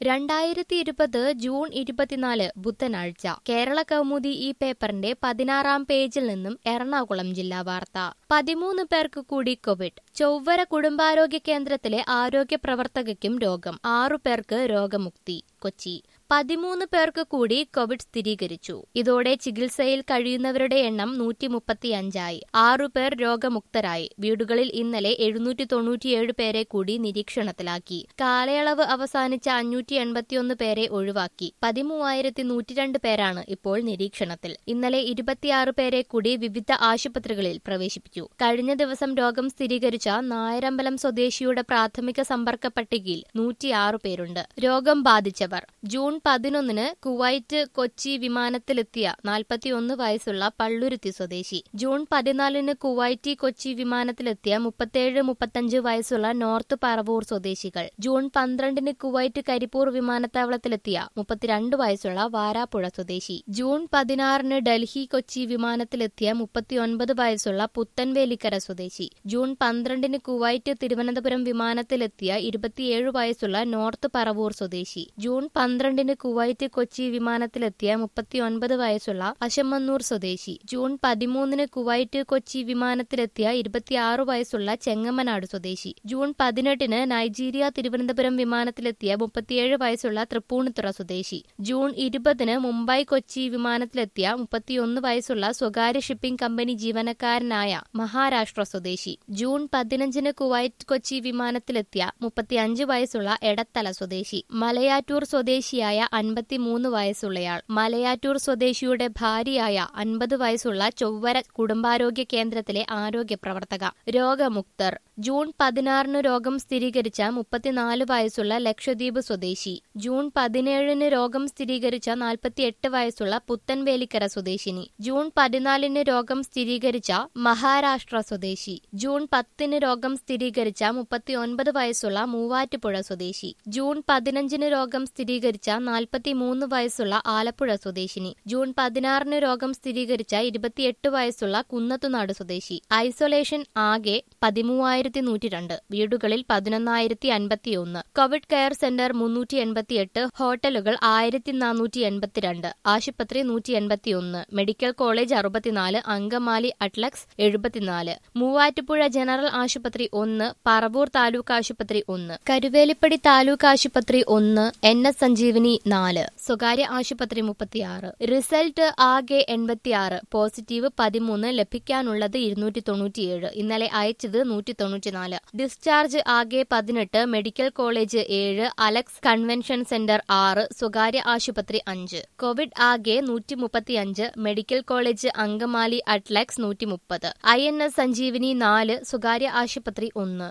രണ്ടായിരത്തി ഇരുപത് ജൂൺ ഇരുപത്തിനാല് ബുധനാഴ്ച കേരള കൗമുദി ഈ പേപ്പറിന്റെ പതിനാറാം പേജിൽ നിന്നും എറണാകുളം ജില്ലാ വാർത്ത പതിമൂന്ന് പേർക്ക് കൂടി കോവിഡ് ചൊവ്വര കുടുംബാരോഗ്യ കേന്ദ്രത്തിലെ ആരോഗ്യ പ്രവർത്തകയ്ക്കും രോഗം ആറു പേർക്ക് രോഗമുക്തി കൊച്ചി പതിമൂന്ന് പേർക്ക് കൂടി കോവിഡ് സ്ഥിരീകരിച്ചു ഇതോടെ ചികിത്സയിൽ കഴിയുന്നവരുടെ എണ്ണം നൂറ്റി മുപ്പത്തിയഞ്ചായി ആറുപേർ രോഗമുക്തരായി വീടുകളിൽ ഇന്നലെ എഴുന്നൂറ്റി തൊണ്ണൂറ്റിയേഴ് പേരെ കൂടി നിരീക്ഷണത്തിലാക്കി കാലയളവ് അവസാനിച്ച അഞ്ഞൂറ്റി എൺപത്തിയൊന്ന് പേരെ ഒഴിവാക്കി പതിമൂവായിരത്തി നൂറ്റിരണ്ട് പേരാണ് ഇപ്പോൾ നിരീക്ഷണത്തിൽ ഇന്നലെ ഇരുപത്തിയാറ് പേരെ കൂടി വിവിധ ആശുപത്രികളിൽ പ്രവേശിപ്പിച്ചു കഴിഞ്ഞ ദിവസം രോഗം സ്ഥിരീകരിച്ച നായരമ്പലം സ്വദേശിയുടെ പ്രാഥമിക സമ്പർക്ക പട്ടികയിൽ നൂറ്റിയാറ് പേരുണ്ട് രോഗം ബാധിച്ചവർ ജൂൺ പതിനൊന്നിന് കുവൈറ്റ് കൊച്ചി വിമാനത്തിലെത്തിയ നാൽപ്പത്തിയൊന്ന് വയസ്സുള്ള പള്ളുരുത്തി സ്വദേശി ജൂൺ പതിനാലിന് കുവൈറ്റി കൊച്ചി വിമാനത്തിലെത്തിയ മുപ്പത്തേഴ് മുപ്പത്തഞ്ച് വയസ്സുള്ള നോർത്ത് പറവൂർ സ്വദേശികൾ ജൂൺ പന്ത്രണ്ടിന് കുവൈറ്റ് കരിപ്പൂർ വിമാനത്താവളത്തിലെത്തിയ മുപ്പത്തിരണ്ട് വയസ്സുള്ള വാരാപ്പുഴ സ്വദേശി ജൂൺ പതിനാറിന് ഡൽഹി കൊച്ചി വിമാനത്തിലെത്തിയ മുപ്പത്തിയൊൻപത് വയസ്സുള്ള പുത്തൻവേലിക്കര സ്വദേശി ജൂൺ പന്ത്രണ്ടിന് കുവൈറ്റ് തിരുവനന്തപുരം വിമാനത്തിലെത്തിയ ഇരുപത്തിയേഴ് വയസ്സുള്ള നോർത്ത് പറവൂർ സ്വദേശി ജൂൺ പന്ത്രണ്ടിന് കുവൈറ്റ് കൊച്ചി വിമാനത്തിലെത്തിയ മുപ്പത്തിയൊൻപത് വയസ്സുള്ള അശമന്നൂർ സ്വദേശി ജൂൺ പതിമൂന്നിന് കുവൈറ്റ് കൊച്ചി വിമാനത്തിലെത്തിയ ഇരുപത്തിയാറ് വയസ്സുള്ള ചെങ്ങമ്മനാട് സ്വദേശി ജൂൺ പതിനെട്ടിന് നൈജീരിയ തിരുവനന്തപുരം വിമാനത്തിലെത്തിയ മുപ്പത്തിയേഴ് വയസ്സുള്ള തൃപ്പൂണിത്തുറ സ്വദേശി ജൂൺ ഇരുപതിന് മുംബൈ കൊച്ചി വിമാനത്തിലെത്തിയ മുപ്പത്തിയൊന്ന് വയസ്സുള്ള സ്വകാര്യ ഷിപ്പിംഗ് കമ്പനി ജീവനക്കാരനായ മഹാരാഷ്ട്ര സ്വദേശി ജൂൺ പതിനഞ്ചിന് കുവൈറ്റ് കൊച്ചി വിമാനത്തിലെത്തിയ മുപ്പത്തിയഞ്ച് വയസ്സുള്ള എടത്തല സ്വദേശി മലയാറ്റൂർ സ്വദേശിയായ അൻപത്തിമൂന്ന് വയസ്സുള്ളയാൾ മലയാറ്റൂർ സ്വദേശിയുടെ ഭാര്യയായ അൻപത് വയസ്സുള്ള ചൊവ്വര കുടുംബാരോഗ്യ കേന്ദ്രത്തിലെ ആരോഗ്യ പ്രവർത്തക രോഗമുക്തർ ജൂൺ പതിനാറിന് രോഗം സ്ഥിരീകരിച്ച മുപ്പത്തിനാല് വയസ്സുള്ള ലക്ഷദ്വീപ് സ്വദേശി ജൂൺ പതിനേഴിന് രോഗം സ്ഥിരീകരിച്ച നാൽപ്പത്തിയെട്ട് വയസ്സുള്ള പുത്തൻവേലിക്കര സ്വദേശിനി ജൂൺ പതിനാലിന് രോഗം സ്ഥിരീകരിച്ച മഹാരാഷ്ട്ര സ്വദേശി ജൂൺ പത്തിന് രോഗം സ്ഥിരീകരിച്ച മുപ്പത്തിയൊൻപത് വയസ്സുള്ള മൂവാറ്റുപുഴ സ്വദേശി ജൂൺ പതിനഞ്ചിന് രോഗം സ്ഥിരീകരിച്ച നാൽപ്പത്തിമൂന്ന് വയസ്സുള്ള ആലപ്പുഴ സ്വദേശിനി ജൂൺ പതിനാറിന് രോഗം സ്ഥിരീകരിച്ച ഇരുപത്തിയെട്ട് വയസ്സുള്ള കുന്നത്തുനാട് സ്വദേശി ഐസൊലേഷൻ ആകെ പതിമൂവായിരത്തി നൂറ്റി രണ്ട് വീടുകളിൽ പതിനൊന്നായിരത്തി അൻപത്തിയൊന്ന് കോവിഡ് കെയർ സെന്റർ മുന്നൂറ്റി എൺപത്തിയെട്ട് ഹോട്ടലുകൾ ആയിരത്തി നാനൂറ്റി എൺപത്തിരണ്ട് ആശുപത്രി നൂറ്റി എൺപത്തിയൊന്ന് മെഡിക്കൽ കോളേജ് അറുപത്തിനാല് അങ്കമാലി അട്ലക്സ് എഴുപത്തിനാല് മൂവാറ്റുപുഴ ജനറൽ ആശുപത്രി ഒന്ന് പറവൂർ താലൂക്ക് ആശുപത്രി ഒന്ന് കരുവേലിപ്പടി താലൂക്ക് ആശുപത്രി ഒന്ന് എൻ എസ് സഞ്ജീവനി നാല് സ്വകാര്യ ആശുപത്രി മുപ്പത്തിയാറ് റിസൾട്ട് ആകെ എൺപത്തിയാറ് പോസിറ്റീവ് പതിമൂന്ന് ലഭിക്കാനുള്ളത് ഇരുന്നൂറ്റി തൊണ്ണൂറ്റിയേഴ് ഇന്നലെ അയച്ചത് നൂറ്റി തൊണ്ണൂറ്റിനാല് ഡിസ്ചാർജ് ആകെ പതിനെട്ട് മെഡിക്കൽ കോളേജ് ഏഴ് അലക്സ് കൺവെൻഷൻ സെന്റർ ആറ് സ്വകാര്യ ആശുപത്രി അഞ്ച് കോവിഡ് ആകെ നൂറ്റി മുപ്പത്തിയഞ്ച് മെഡിക്കൽ കോളേജ് അങ്കമാലി അട്ലക്സ് നൂറ്റി മുപ്പത് ഐ എൻ എസ് സഞ്ജീവനി നാല് സ്വകാര്യ ആശുപത്രി ഒന്ന്